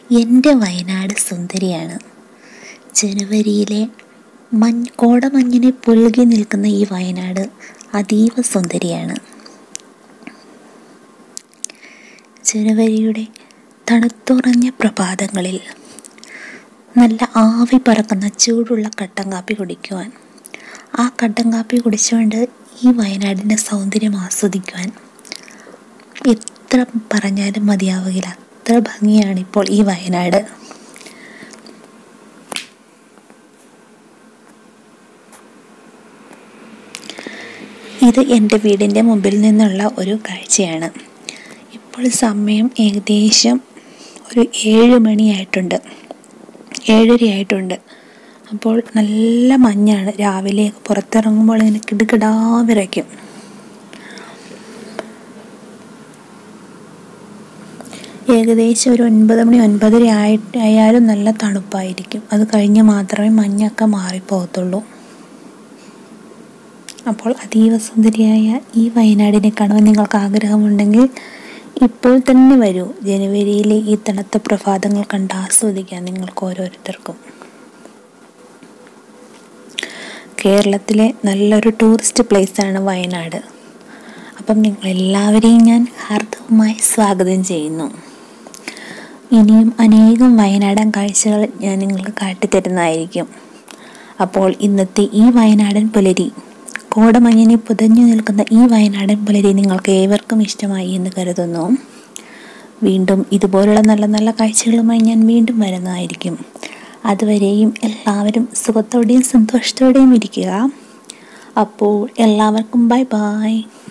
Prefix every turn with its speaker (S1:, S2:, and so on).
S1: എൻ്റെ വയനാട് സുന്ദരിയാണ് ജനുവരിയിലെ മഞ്ഞ് കോടമഞ്ഞിനെ പുൽകി നിൽക്കുന്ന ഈ വയനാട് അതീവ സുന്ദരിയാണ് ജനുവരിയുടെ തണുത്തുറഞ്ഞ പ്രഭാതങ്ങളിൽ നല്ല ആവി പറക്കുന്ന ചൂടുള്ള കട്ടൻ കാപ്പി കുടിക്കുവാൻ ആ കട്ടൻ കാപ്പി കുടിച്ചുകൊണ്ട് ഈ വയനാടിൻ്റെ സൗന്ദര്യം ആസ്വദിക്കുവാൻ എത്ര പറഞ്ഞാലും മതിയാവുകയില്ല അത്ര ഭംഗിയാണ് ഇപ്പോൾ ഈ വയനാട് ഇത് എൻ്റെ വീടിൻ്റെ മുമ്പിൽ നിന്നുള്ള ഒരു കാഴ്ചയാണ് ഇപ്പോൾ സമയം ഏകദേശം ഒരു ഏഴ് മണിയായിട്ടുണ്ട് ഏഴരയായിട്ടുണ്ട് അപ്പോൾ നല്ല മഞ്ഞാണ് രാവിലെ പുറത്തിറങ്ങുമ്പോൾ ഇങ്ങനെ കിടുകിടാ വിറയ്ക്കും ഏകദേശം ഒരു ഒൻപത് മണി ഒൻപതര ആയി ആയാലും നല്ല തണുപ്പായിരിക്കും അത് കഴിഞ്ഞ് മാത്രമേ മഞ്ഞൊക്കെ മാറിപ്പോകത്തുള്ളൂ അപ്പോൾ അതീവ സുന്ദരിയായ ഈ വയനാടിനെ കാണുവാൻ നിങ്ങൾക്ക് ആഗ്രഹമുണ്ടെങ്കിൽ ഇപ്പോൾ തന്നെ വരൂ ജനുവരിയിലെ ഈ തണുത്ത പ്രഭാതങ്ങൾ കണ്ട് ആസ്വദിക്കാൻ നിങ്ങൾക്ക് ഓരോരുത്തർക്കും കേരളത്തിലെ നല്ലൊരു ടൂറിസ്റ്റ് പ്ലേസാണ് വയനാട് അപ്പം നിങ്ങൾ എല്ലാവരെയും ഞാൻ ഹാർദവമായി സ്വാഗതം ചെയ്യുന്നു ഇനിയും അനേകം വയനാടൻ കാഴ്ചകൾ ഞാൻ നിങ്ങൾക്ക് കാട്ടിത്തരുന്നതായിരിക്കും അപ്പോൾ ഇന്നത്തെ ഈ വയനാടൻ പുലരി കോടമഞ്ഞിനെ പുതഞ്ഞു നിൽക്കുന്ന ഈ വയനാടൻ പുലരി നിങ്ങൾക്ക് ഏവർക്കും ഇഷ്ടമായി എന്ന് കരുതുന്നു വീണ്ടും ഇതുപോലുള്ള നല്ല നല്ല കാഴ്ചകളുമായി ഞാൻ വീണ്ടും വരുന്നതായിരിക്കും അതുവരെയും എല്ലാവരും സുഖത്തോടെയും സന്തോഷത്തോടെയും ഇരിക്കുക അപ്പോൾ എല്ലാവർക്കും ബൈ ബൈ